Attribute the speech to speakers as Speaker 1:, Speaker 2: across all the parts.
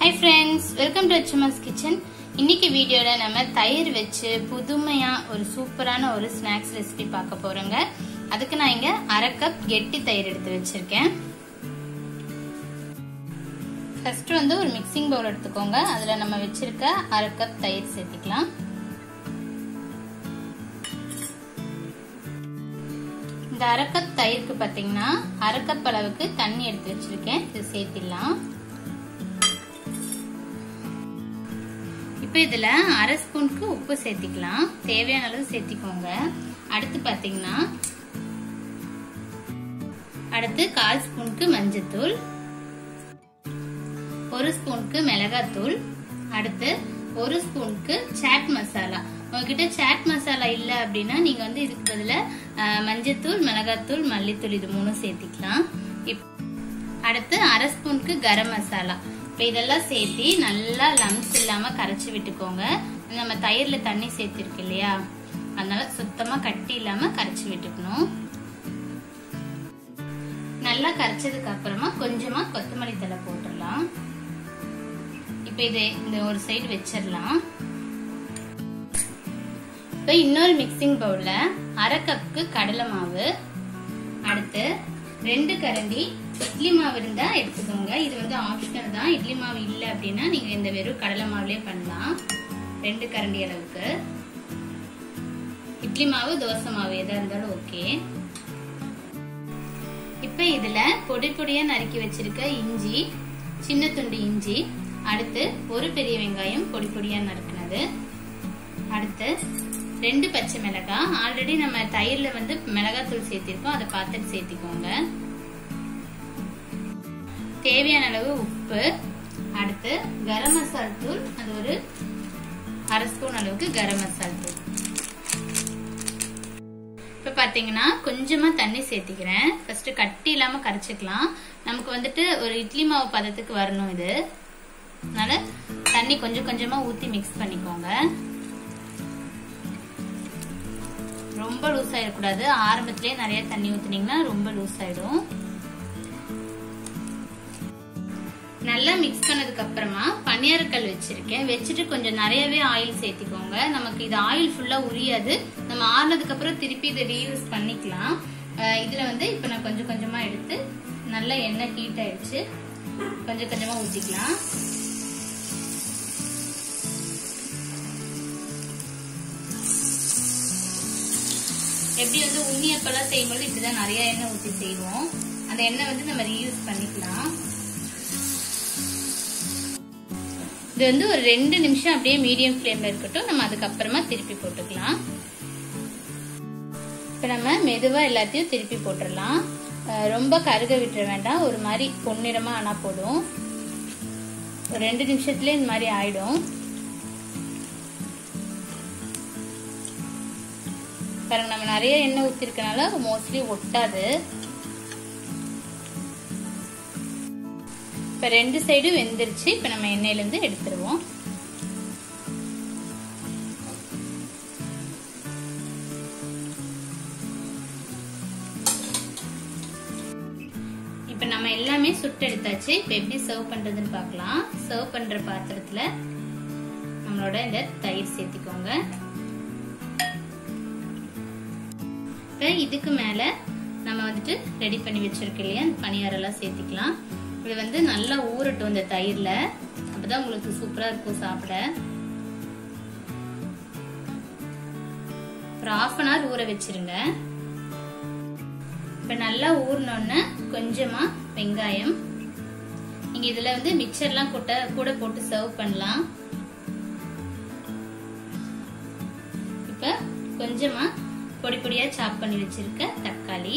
Speaker 1: high friends welcome to HMS kitchen இன்னைக்கு வீடியோல நம்ம தயிர் வச்சு புதுமையா ஒரு சூப்பரான ஒரு ஸ்நாக்ஸ் ரெசிபி பார்க்க போறோங்க அதுக்கு நான் இங்க அரை கப் கெட்டி தயிர் எடுத்து வச்சிருக்கேன் ஃபர்ஸ்ட் வந்து ஒரு மிக்சிங் பவுல் எடுத்துக்கோங்க அதுல நம்ம வச்சிருக்க அரை கப் தயிர் சேர்த்துக்கலாம் இந்த அரை கப் தயிருக்கு பாத்தீங்கன்னா அரை கப் அளவுக்கு தண்ணி எடுத்து வச்சிருக்கேன் இது சேர்த்திடலாம் இப்போ இதுல அரை ஸ்பூனுக்கு உப்பு சேர்த்திக்கலாம் தேவையான அளவு சேர்த்திக்கோங்க அடுத்து பாத்தீங்கன்னா அடுத்து கால் ஸ்பூனுக்கு மஞ்சத்தூள் ஒரு ஸ்பூனுக்கு மிளகாத்தூள் அடுத்து ஒரு ஸ்பூனுக்கு சாட் மசாலா உங்ககிட்ட சாட் மசாலா இல்ல அப்படின்னா நீங்க வந்து இதுக்கு பதில மஞ்சத்தூள் மிளகாத்தூள் மல்லித்தூள் இது மூணும் சேர்த்திக்கலாம் அடுத்து அரை ஸ்பூனுக்கு கரம் மசாலா இப்போ இதெல்லாம் சேர்த்து நல்லா லம்ஸ் இல்லாம கரைச்சி விட்டுக்கோங்க நம்ம தயிர்ல தண்ணி சேர்த்திருக்கு இல்லையா அதனால சுத்தமா கட்டி இல்லாம கரைச்சி விட்டுக்கணும் நல்லா கரைச்சதுக்கு அப்புறமா கொஞ்சமா கொத்தமல்லி தலை போட்டுடலாம் இப்ப இது இந்த ஒரு சைடு வச்சிடலாம் இப்ப இன்னொரு மிக்சிங் பவுல்ல அரை கப்புக்கு கடலை மாவு அடுத்து ரெண்டு கரண்டி இட்லி மாவு இருந்தா எடுத்துக்கோங்க இது வந்து ஆப்ஷனல் தான் இட்லி மாவு இல்ல அப்படின்னா நீங்க இந்த வெறும் கடலை மாவுலயே பண்ணலாம் ரெண்டு கரண்டி அளவுக்கு இட்லி மாவு தோசை மாவு எதா இருந்தாலும் ஓகே இப்ப இதுல பொடி பொடியா நறுக்கி வச்சிருக்க இஞ்சி சின்ன துண்டு இஞ்சி அடுத்து ஒரு பெரிய வெங்காயம் பொடி பொடியா நறுக்கினது அடுத்து ரெண்டு பச்சை மிளகாய் ஆல்ரெடி நம்ம தயிர்ல வந்து மிளகாத்தூள் சேர்த்திருக்கோம் அதை பார்த்துட்டு சேர்த்திக்கோங்க தேவையான அளவு உப்பு அடுத்து கரம் மசால் தூள் அது ஒரு அரை ஸ்பூன் அளவுக்கு கரம் மசால் தூள் இப்ப பாத்தீங்கன்னா கொஞ்சமா தண்ணி சேர்த்திக்கிறேன் ஃபர்ஸ்ட் கட்டி இல்லாம கரைச்சிக்கலாம் நமக்கு வந்துட்டு ஒரு இட்லி மாவு பதத்துக்கு வரணும் இது அதனால தண்ணி கொஞ்சம் கொஞ்சமா ஊத்தி மிக்ஸ் பண்ணிக்கோங்க ரொம்ப லூஸ் ஆயிடக்கூடாது ஆரம்பத்திலேயே நிறைய தண்ணி ஊத்துனீங்கன்னா ரொம்ப லூஸ் ஆயிடும் நல்லா மிக்ஸ் பண்ணதுக்கு அப்புறமா பனியாரக்கல் வச்சிருக்கேன் வச்சுட்டு கொஞ்சம் நிறையவே ஆயில் சேர்த்திக்கோங்க நமக்கு இது ஆயில் ஃபுல்லா உரியாது நம்ம ஆறுனதுக்கு அப்புறம் திருப்பி இதை ரீயூஸ் பண்ணிக்கலாம் இதுல வந்து இப்ப நான் கொஞ்சம் கொஞ்சமா எடுத்து நல்லா எண்ணெய் ஹீட் ஆயிடுச்சு கொஞ்சம் கொஞ்சமா ஊத்திக்கலாம் எப்படி வந்து உண்ணியப்பெல்லாம் செய்யும்போது இப்படிதான் நிறைய எண்ணெய் ஊற்றி செய்வோம் அந்த எண்ணெய் வந்து நம்ம ரீயூஸ் பண்ணிக்கலாம் இது வந்து ஒரு ரெண்டு நிமிஷம் அப்படியே மீடியம் ஃப்ளேம்ல இருக்கட்டும் நம்ம அதுக்கப்புறமா திருப்பி போட்டுக்கலாம் இப்ப நம்ம மெதுவா எல்லாத்தையும் திருப்பி போட்டுடலாம் ரொம்ப கருக விட்டுற வேண்டாம் ஒரு மாதிரி பொன்னிறமா ஆனா போதும் ஒரு ரெண்டு நிமிஷத்துல இந்த மாதிரி ஆயிடும் பாருங்க நம்ம நிறைய எண்ணெய் ஊத்திருக்கனால மோஸ்ட்லி ஒட்டாது இப்ப ரெண்டு சைடும் வெந்துருச்சு இப்ப நம்ம எண்ணெயில இருந்து எடுத்துருவோம் இப்ப நம்ம எல்லாமே சுட்டு எடுத்தாச்சு இப்ப எப்படி சர்வ் பண்றதுன்னு பார்க்கலாம் சர்வ் பண்ற பாத்திரத்துல நம்மளோட இந்த தயிர் சேர்த்திக்கோங்க இப்போ இதுக்கு மேல நம்ம வந்துட்டு ரெடி பண்ணி வச்சிருக்கோம் இல்லையா அந்த பனியாரெல்லாம் சேர்த்திக்கலாம் இது வந்து நல்லா ஊறட்டும் இந்த தயிர்ல அப்பதான் உங்களுக்கு சூப்பரா இருக்கும் சாப்பிட ஒரு ஆஃப் அன் ஹவர் ஊற வச்சிருங்க இப்ப நல்லா ஊறினோன்னு கொஞ்சமா வெங்காயம் நீங்க இதுல வந்து மிக்சர்லாம் கூட கூட போட்டு சர்வ் பண்ணலாம் இப்ப கொஞ்சமா பொடி பொடியா சாப் பண்ணி வச்சிருக்க தக்காளி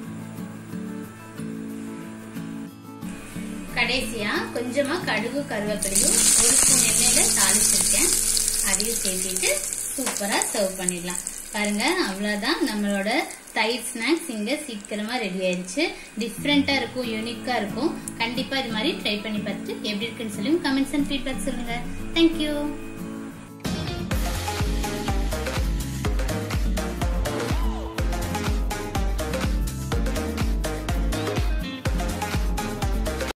Speaker 1: கடைசியா கொஞ்சமா கடுகு கருவேப்பிலையும் ஒரு ஸ்பூன் எண்ணெயில தாளிச்சிருக்கேன் அதையும் சேர்த்துட்டு சூப்பரா சர்வ் பண்ணிடலாம் பாருங்க அவ்வளவுதான் நம்மளோட தயிர் ஸ்நாக்ஸ் இங்க சீக்கிரமா ரெடி ஆயிருச்சு டிஃப்ரெண்டா இருக்கும் யூனிக்கா இருக்கும் கண்டிப்பா இது மாதிரி ட்ரை பண்ணி பார்த்துட்டு எப்படி இருக்குன்னு சொல்லி கமெண்ட்ஸ் அண்ட் ஃபீட்பேக் சொல்லுங்க தேங்க்யூ